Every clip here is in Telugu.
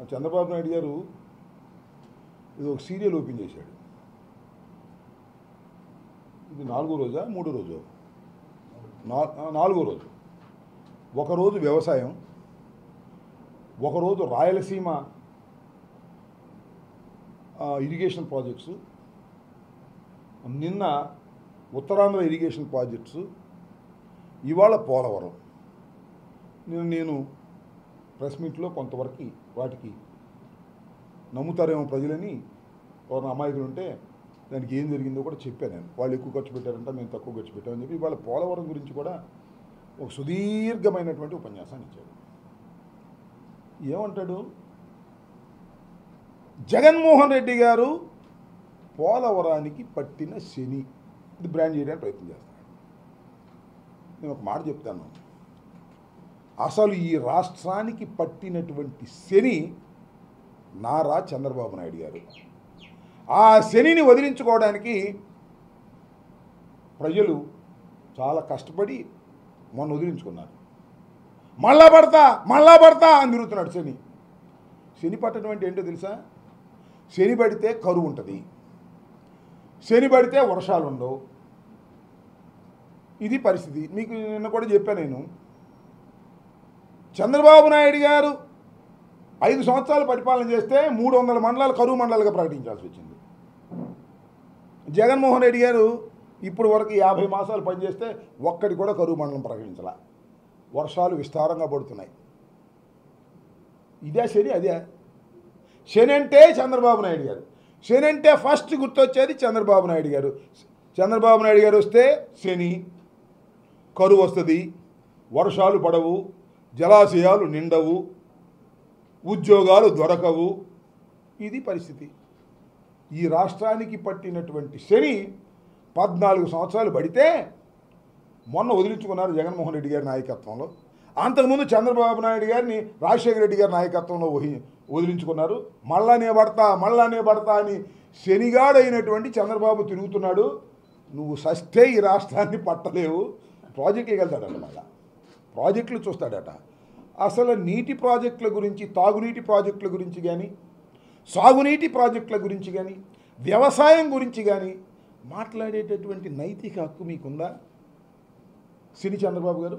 చంద్రబాబు నాయుడు గారు ఇది ఒక సీరియల్ ఓపెన్ చేశాడు ఇది నాలుగో రోజా మూడో రోజు నా- నాలుగో రోజు ఒకరోజు వ్యవసాయం ఒకరోజు రాయలసీమ ఆ, ఇరిగేషన్ ప్రాజెక్ట్స్ నిన్న ఉత్తరాంధ్ర ఇరిగేషన్ ప్రాజెక్ట్స్ ఇవాళ పోలవరం నేను నేను ప్రెస్ మీట్లో కొంతవరకు వాటికి నమ్ముతారేమో ప్రజలని ఎవరైనా అమాయకులు ఉంటే దానికి ఏం జరిగిందో కూడా చెప్పాను నేను వాళ్ళు ఎక్కువ ఖర్చు పెట్టారంట మేము తక్కువ ఖర్చు పెట్టామని చెప్పి ఇవాళ పోలవరం గురించి కూడా ఒక సుదీర్ఘమైనటువంటి ఉపన్యాసాన్ని ఇచ్చాడు ఏమంటాడు జగన్మోహన్ రెడ్డి గారు పోలవరానికి పట్టిన శని ఇది బ్రాండ్ చేయడానికి ప్రయత్నం చేస్తాడు నేను ఒక మాట చెప్తాను అసలు ఈ రాష్ట్రానికి పట్టినటువంటి శని నారా చంద్రబాబు నాయుడు గారు ఆ శనిని వదిలించుకోవడానికి ప్రజలు చాలా కష్టపడి మొన్న వదిలించుకున్నారు మళ్ళా పడతా మళ్ళా పడతా అని తిరుగుతున్నాడు శని శని పట్టడం అంటే ఏంటో తెలుసా శని పడితే కరువు ఉంటుంది శని పడితే వర్షాలు ఉండవు ఇది పరిస్థితి మీకు నిన్న కూడా చెప్పాను నేను చంద్రబాబు నాయుడు గారు ఐదు సంవత్సరాలు పరిపాలన చేస్తే మూడు వందల మండలాలు కరువు మండలాలుగా ప్రకటించాల్సి వచ్చింది జగన్మోహన్ రెడ్డి గారు ఇప్పుడు వరకు యాభై మాసాలు పనిచేస్తే ఒక్కడి కూడా కరువు మండలం ప్రకటించాల వర్షాలు విస్తారంగా పడుతున్నాయి ఇదే శని అదే శని అంటే చంద్రబాబు నాయుడు గారు శని అంటే ఫస్ట్ గుర్తొచ్చేది చంద్రబాబు నాయుడు గారు చంద్రబాబు నాయుడు గారు వస్తే శని కరువు వస్తుంది వర్షాలు పడవు జలాశయాలు నిండవు ఉద్యోగాలు దొరకవు ఇది పరిస్థితి ఈ రాష్ట్రానికి పట్టినటువంటి శని పద్నాలుగు సంవత్సరాలు పడితే మొన్న వదిలించుకున్నారు జగన్మోహన్ రెడ్డి గారి నాయకత్వంలో అంతకుముందు చంద్రబాబు నాయుడు గారిని రాజశేఖర రెడ్డి గారి నాయకత్వంలో వహి వదిలించుకున్నారు మళ్ళానే పడతా మళ్ళానే పడతా అని శనిగాడైనటువంటి చంద్రబాబు తిరుగుతున్నాడు నువ్వు సస్తే ఈ రాష్ట్రాన్ని పట్టలేవు ప్రాజెక్టుకి వెళ్తాడట మళ్ళా ప్రాజెక్టులు చూస్తాడట అసలు నీటి ప్రాజెక్టుల గురించి తాగునీటి ప్రాజెక్టుల గురించి కానీ సాగునీటి ప్రాజెక్టుల గురించి కానీ వ్యవసాయం గురించి కానీ మాట్లాడేటటువంటి నైతిక హక్కు మీకుందా సిరి చంద్రబాబు గారు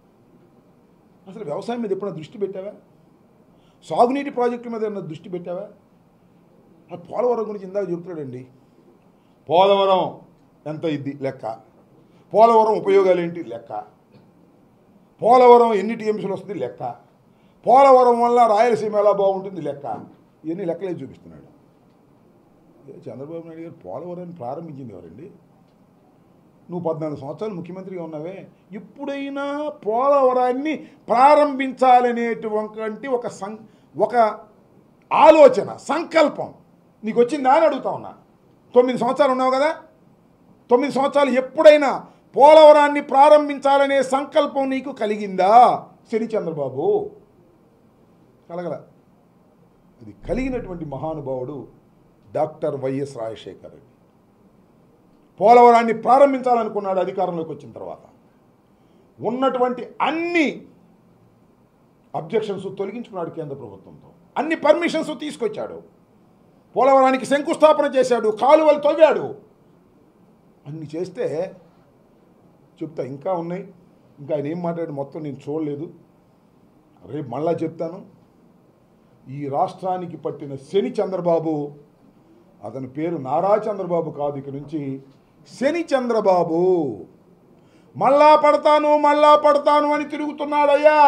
అసలు వ్యవసాయం మీద ఎప్పుడైనా దృష్టి పెట్టావా సాగునీటి ప్రాజెక్టుల మీద ఏమన్నా దృష్టి పెట్టావా ఆ పోలవరం గురించి ఇందాక చెప్తున్నాడండి పోలవరం ఎంత ఇద్ది లెక్క పోలవరం ఉపయోగాలు ఏంటి లెక్క పోలవరం ఎన్ని టీఎంసీలు వస్తుంది లెక్క పోలవరం వల్ల రాయలసీమ ఎలా బాగుంటుంది లెక్క ఇవన్నీ లెక్కలే చూపిస్తున్నాడు ఏ చంద్రబాబు నాయుడు గారు పోలవరాన్ని ప్రారంభించింది ఎవరండి నువ్వు పద్నాలుగు సంవత్సరాలు ముఖ్యమంత్రిగా ఉన్నావే ఎప్పుడైనా పోలవరాన్ని ప్రారంభించాలనేటువంటి ఒక సం ఒక ఆలోచన సంకల్పం నీకు వచ్చిందా అని అడుగుతా ఉన్నా తొమ్మిది సంవత్సరాలు ఉన్నావు కదా తొమ్మిది సంవత్సరాలు ఎప్పుడైనా పోలవరాన్ని ప్రారంభించాలనే సంకల్పం నీకు కలిగిందా శని చంద్రబాబు కలగల ఇది కలిగినటువంటి మహానుభావుడు డాక్టర్ వైఎస్ రాజశేఖర్ రెడ్డి పోలవరాన్ని ప్రారంభించాలనుకున్నాడు అధికారంలోకి వచ్చిన తర్వాత ఉన్నటువంటి అన్ని అబ్జెక్షన్స్ తొలగించుకున్నాడు కేంద్ర ప్రభుత్వంతో అన్ని పర్మిషన్స్ తీసుకొచ్చాడు పోలవరానికి శంకుస్థాపన చేశాడు కాలువలు తవ్వాడు అన్ని చేస్తే చెప్తా ఇంకా ఉన్నాయి ఇంకా ఆయన ఏం మాట్లాడి మొత్తం నేను చూడలేదు రేపు మళ్ళా చెప్తాను ఈ రాష్ట్రానికి పట్టిన శని చంద్రబాబు అతని పేరు నారా చంద్రబాబు కాదు ఇక నుంచి శని చంద్రబాబు మళ్ళా పడతాను మళ్ళా పడతాను అని తిరుగుతున్నాడయ్యా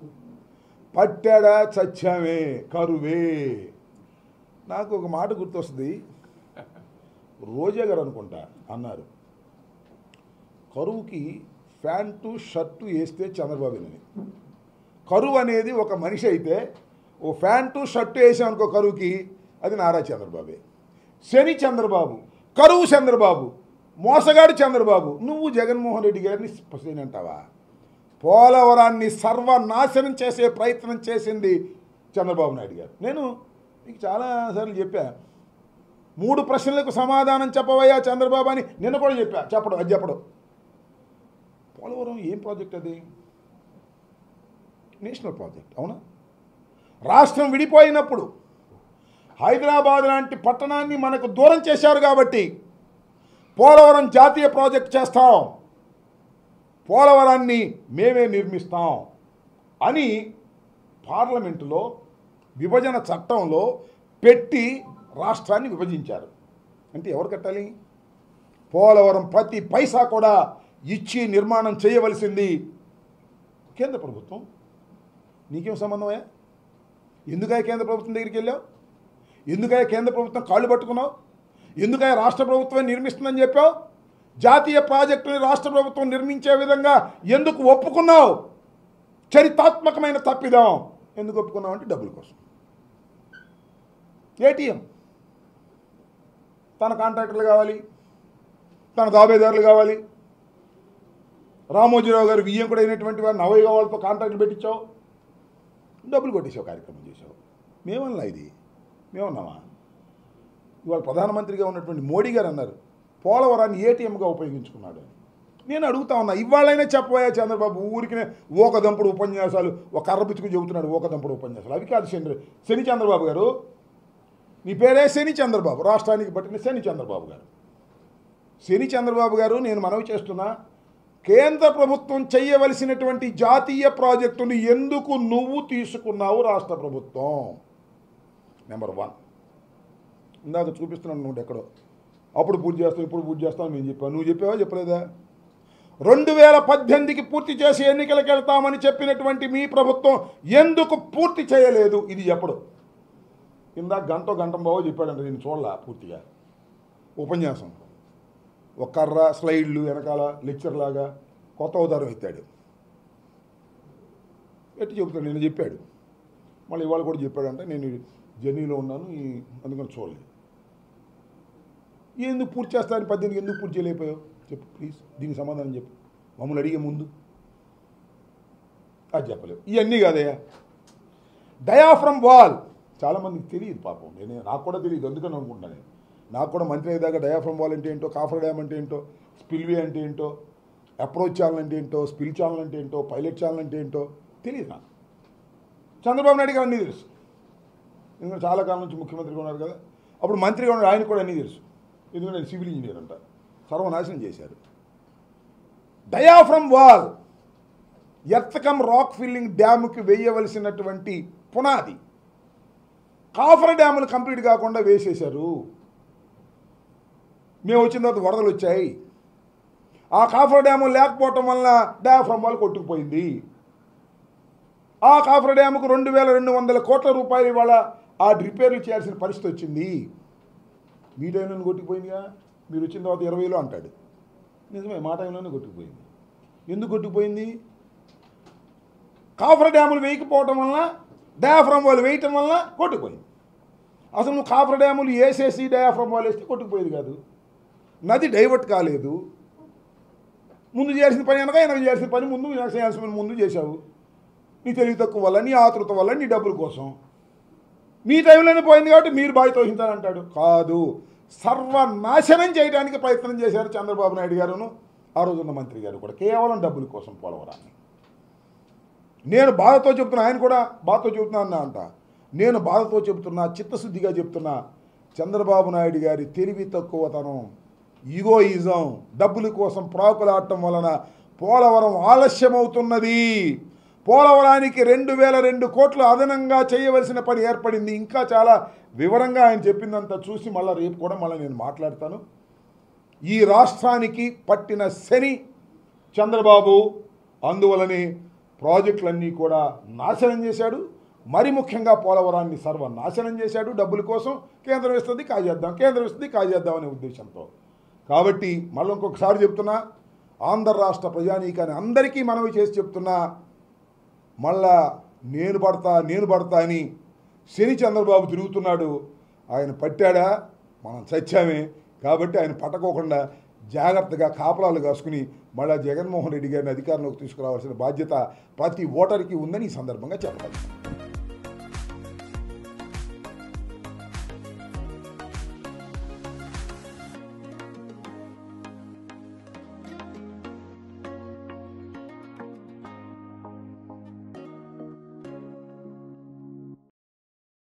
పట్టాడా చచ్చామే కరువే నాకు ఒక మాట గుర్తొస్తుంది రోజా గారు అనుకుంటా అన్నారు కరువుకి ప్యాంటు షర్టు వేస్తే చంద్రబాబుని కరువు అనేది ఒక మనిషి అయితే ఓ ప్యాంటు షర్టు వేసామనుకో కరువుకి అది నారా చంద్రబాబే శని చంద్రబాబు కరువు చంద్రబాబు మోసగాడు చంద్రబాబు నువ్వు జగన్మోహన్ రెడ్డి గారిని శని అంటావా పోలవరాన్ని సర్వనాశనం చేసే ప్రయత్నం చేసింది చంద్రబాబు నాయుడు గారు నేను మీకు చాలాసార్లు చెప్పా మూడు ప్రశ్నలకు సమాధానం చెప్పవయ్యా చంద్రబాబు అని నిన్న కూడా చెప్పా చెప్పడం అది చెప్పడం పోలవరం ఏం ప్రాజెక్ట్ అది నేషనల్ ప్రాజెక్ట్ అవునా రాష్ట్రం విడిపోయినప్పుడు హైదరాబాద్ లాంటి పట్టణాన్ని మనకు దూరం చేశారు కాబట్టి పోలవరం జాతీయ ప్రాజెక్ట్ చేస్తాం పోలవరాన్ని మేమే నిర్మిస్తాం అని పార్లమెంటులో విభజన చట్టంలో పెట్టి రాష్ట్రాన్ని విభజించారు అంటే ఎవరు కట్టాలి పోలవరం ప్రతి పైసా కూడా ఇచ్చి నిర్మాణం చేయవలసింది కేంద్ర ప్రభుత్వం నీకేం సంబంధమే ఎందుకై కేంద్ర ప్రభుత్వం దగ్గరికి వెళ్ళావు ఎందుకై కేంద్ర ప్రభుత్వం కాళ్ళు పట్టుకున్నావు ఎందుకై రాష్ట్ర ప్రభుత్వం నిర్మిస్తుందని చెప్పావు జాతీయ ప్రాజెక్టుని రాష్ట్ర ప్రభుత్వం నిర్మించే విధంగా ఎందుకు ఒప్పుకున్నావు చరితాత్మకమైన తప్పిదం ఎందుకు ఒప్పుకున్నావు అంటే డబ్బుల కోసం ఏటీఎం తన కాంట్రాక్టర్లు కావాలి తన దాబేదారులు కావాలి రామోజీరావు గారు వియ్యం కూడా అయినటువంటి వారు నవయ్య వాళ్ళతో కాంట్రాక్ట్లు పెట్టించావు డబ్బులు కొట్టేసావు కార్యక్రమం చేసావు మేమన్నా ఇది మేమన్నామా ఇవాళ ప్రధానమంత్రిగా ఉన్నటువంటి మోడీ గారు అన్నారు పోలవరాన్ని ఏటీఎంగా ఉపయోగించుకున్నాడు అని నేను అడుగుతా ఉన్నా ఇవాళైనా చెప్పబోయా చంద్రబాబు ఊరికినే ఓక దంపుడు ఉపన్యాసాలు ఒక కర్రపిచ్చుకు చెబుతున్నాడు ఓక దంపుడు ఉపన్యాసాలు అవి కాదు శని శని చంద్రబాబు గారు నీ పేరే శని చంద్రబాబు రాష్ట్రానికి పట్టిన శని చంద్రబాబు గారు శని చంద్రబాబు గారు నేను మనవి చేస్తున్నా కేంద్ర ప్రభుత్వం చేయవలసినటువంటి జాతీయ ప్రాజెక్టును ఎందుకు నువ్వు తీసుకున్నావు రాష్ట్ర ప్రభుత్వం నెంబర్ వన్ ఇందాక చూపిస్తున్నాను నువ్వు ఎక్కడో అప్పుడు పూర్తి చేస్తావు ఇప్పుడు పూర్తి చేస్తావు నేను చెప్పాను నువ్వు చెప్పావా చెప్పలేదా రెండు వేల పద్దెనిమిదికి పూర్తి చేసి ఎన్నికలకు వెళ్తామని చెప్పినటువంటి మీ ప్రభుత్వం ఎందుకు పూర్తి చేయలేదు ఇది ఎప్పుడు ఇందాక గంట గంట బావో చెప్పాడంట నేను చూడలా పూర్తిగా ఉపన్యాసం ఒక కర్ర స్లైడ్లు వెనకాల లెక్చర్ లాగా కొత్త అవతారం ఎత్తాడు ఎట్టి చెబుతాడు నేను చెప్పాడు మళ్ళీ ఇవాళ కూడా చెప్పాడంటే నేను జర్నీలో ఉన్నాను ఈ అందుకని చూడలేదు ఎందుకు పూర్తి చేస్తానని పద్దెనిమిది ఎందుకు పూర్తి చేయలేకపోయావు చెప్పు ప్లీజ్ దీనికి సమాధానం చెప్పు మమ్మల్ని అడిగే ముందు అది చెప్పలేవు ఇవన్నీ కాదయ్యా డయాఫ్రమ్ వాల్ చాలామందికి తెలియదు పాపం నేను నాకు కూడా తెలియదు అందుకని అనుకుంటున్నాను నేను నాకు కూడా మంత్రి అయ్యేదాకా డయాఫ్రమ్ వాల్ అంటే ఏంటో కాఫర్ డ్యామ్ అంటే ఏంటో స్పిల్వే అంటే ఏంటో అప్రోచ్ ఛానల్ అంటే ఏంటో స్పిల్ ఛానల్ అంటే ఏంటో పైలట్ ఛానల్ అంటే ఏంటో తెలియదు నాకు చంద్రబాబు నాయుడు గారు అన్నీ తెలుసు ఎందుకంటే చాలా కాలం నుంచి ముఖ్యమంత్రిగా ఉన్నారు కదా అప్పుడు మంత్రిగా ఉన్నారు ఆయన కూడా అన్నీ తెలుసు ఎందుకంటే ఆయన సివిల్ ఇంజనీర్ అంట సర్వనాశనం చేశారు diaphragm wall earth cum rock filling డ్యాముకి వేయవలసినటువంటి పునాది కాఫర్ డ్యాములు కంప్లీట్ కాకుండా వేసేశారు మేము వచ్చిన తర్వాత వరదలు వచ్చాయి ఆ కాఫర్ డ్యాము లేకపోవటం వల్ల డయాఫ్రమ్ వాల్ కొట్టుకుపోయింది ఆ కాఫర్ డ్యాముకు రెండు వేల రెండు వందల కోట్ల రూపాయలు ఇవాళ ఆ రిపేర్లు చేయాల్సిన పరిస్థితి వచ్చింది మీ టైంలోనే కొట్టుకుపోయిందిగా మీరు వచ్చిన తర్వాత ఇరవైలో అంటాడు నిజమే మా టైంలోనే కొట్టుకుపోయింది ఎందుకు కొట్టుకుపోయింది కాఫర్ డ్యాములు వేయకపోవటం వల్ల డయాఫ్రమ్ వాళ్ళు వేయటం వల్ల కొట్టుకుపోయింది అసలు నువ్వు కాఫర్ డ్యాములు వేసేసి డయాఫ్రమ్ వాళ్ళు వేస్తే కొట్టుకుపోయేది కాదు నది డైవర్ట్ కాలేదు ముందు చేయాల్సిన పని అనగా వెనక చేయాల్సిన పని ముందు వెనక చేయాల్సిన పని ముందు చేశావు నీ తెలివి తక్కువ వల్ల నీ ఆతృత వల్ల నీ డబ్బుల కోసం మీ టైంలోనే పోయింది కాబట్టి మీరు బాధ్యత వహించాలంటాడు కాదు సర్వనాశనం చేయడానికి ప్రయత్నం చేశారు చంద్రబాబు నాయుడు గారును ఆ రోజున్న మంత్రి గారు కూడా కేవలం డబ్బుల కోసం పోలవరాన్ని నేను బాధతో చెప్తున్నా ఆయన కూడా బాధతో చెబుతున్నా అన్నా అంట నేను బాధతో చెబుతున్నా చిత్తశుద్ధిగా చెప్తున్నా చంద్రబాబు నాయుడు గారి తెలివి తక్కువతనం ఈగోయిజం డబ్బుల కోసం ప్రాకులాడటం వలన పోలవరం ఆలస్యమవుతున్నది పోలవరానికి రెండు వేల రెండు కోట్లు అదనంగా చేయవలసిన పని ఏర్పడింది ఇంకా చాలా వివరంగా ఆయన చెప్పిందంతా చూసి మళ్ళీ రేపు కూడా మళ్ళీ నేను మాట్లాడతాను ఈ రాష్ట్రానికి పట్టిన శని చంద్రబాబు అందువలనే ప్రాజెక్టులన్నీ కూడా నాశనం చేశాడు మరి ముఖ్యంగా పోలవరాన్ని సర్వనాశనం చేశాడు డబ్బుల కోసం కేంద్రం ఇస్తుంది కాజేద్దాం కేంద్రం ఇస్తుంది కాజేద్దాం అనే ఉద్దేశంతో కాబట్టి మళ్ళీ ఇంకొకసారి చెప్తున్నా ఆంధ్ర రాష్ట్ర ప్రజానీకాన్ని అందరికీ మనవి చేసి చెప్తున్నా మళ్ళా నేను పడతా నేను పడతా అని శని చంద్రబాబు తిరుగుతున్నాడు ఆయన పట్టాడా మనం చచ్చామే కాబట్టి ఆయన పట్టకోకుండా జాగ్రత్తగా కాపలాలు కాసుకుని మళ్ళా జగన్మోహన్ రెడ్డి గారిని అధికారంలోకి తీసుకురావాల్సిన బాధ్యత ప్రతి ఓటర్కి ఉందని ఈ సందర్భంగా చెప్పాలి